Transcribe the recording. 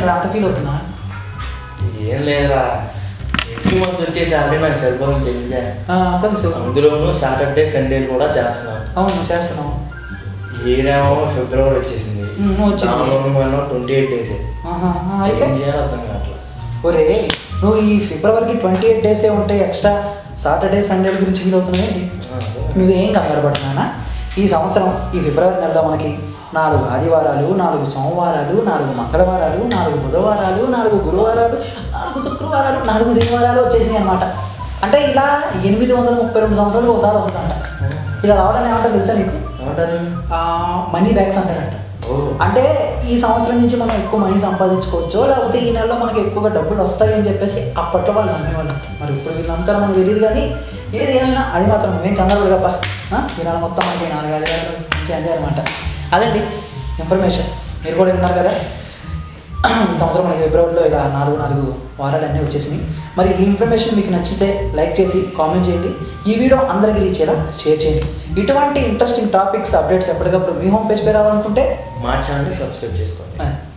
ఏంట్రా అంత ఫీల్ అవుతున్నా ఏం లేదురా ఎక్కువ మంది వచ్చే శాలరీ నాకు సరిపోతుంది తెలుసుగా ఆ, తెలుసు అందులోనూ సాటర్డే సండేలు కూడా చేస్తున్నాం అవును చేస్తున్నావు ఈయనేమో ఫిబ్రవరి వచ్చేసింది ఉమ్, వచ్చింది. దానిలో ట్వంటీ ఎయిట్ డేస్ ఆహా, ఆ, అయితే ఏం చేయాలో అర్థం కావట్లేదు ఒరే నువ్వు ఈ ఫిబ్రవరికి ట్వంటీ ఎయిట్ డేసే ఉంటాయి ఎక్స్ట్రా సాటర్డే సండే గురించి ఫీల్ అవుతున్నావు ఏంటి నువ్వు ఏం కంగారు పడుతున్నానా ఈ సంవత్సరం ఈ ఫిబ్రవరి నెలలో మనకి నాలుగు ఆదివారాలు నాలుగు సోమవారాలు నాలుగు మంగళవారాలు నాలుగు బుధవారాలు నాలుగు గురువారాలు నాలుగు శుక్రవారాలు నాలుగు శనివారాలు వచ్చేసినాయి అనమాట అంటే ఇలా ఎనిమిది వందల ముప్పై రెండు సంవత్సరాలు ఒకసారి వస్తుందంట ఇలా రావడానికి ఏమంటారు తెలుసా నీకు ఏమంటారు మనీ బ్యాగ్స్ అంటారంట ఓ అంటే ఈ సంవత్సరం నుంచి మనం ఎక్కువ మనీ సంపాదించుకోవచ్చు లేకపోతే ఈ నెలలో మనకి ఎక్కువగా డబ్బులు వస్తాయి అని చెప్పేసి అప్పట్లో వాళ్ళు నమ్మేవాళ్ళు మరి ఇప్పుడు వీళ్ళు నమ్ముతారో మనకు తెలియదు కానీ ఏది ఏమైనా అది మాత్రం నువ్వేం కంగారు పడగప్ప ఈ నెల మొత్తం మనకి నాలుగు ఐదు వేల నుంచి అందే అనమాట అదండి ఇన్ఫర్మేషన్ మీరు కూడా విన్నారు కదా ఈ సంవత్సరం మనకి ఫిబ్రవరిలో ఇలా నాలుగు నాలుగు వారాలు అన్నీ వచ్చేసినాయి మరి ఈ ఇన్ఫర్మేషన్ మీకు నచ్చితే లైక్ చేసి కామెంట్ చేయండి ఈ వీడియో అందరికీ రీచ్ అయ్యేలా షేర్ చేయండి ఇటువంటి ఇంట్రెస్టింగ్ టాపిక్స్ అప్డేట్స్ ఎప్పటికప్పుడు మీ హోమ్ పేజ్ పై రావాలనుకుంటే మా ఛానల్ సబ్స్క్రైబ్ చేసుకోండి ఆ,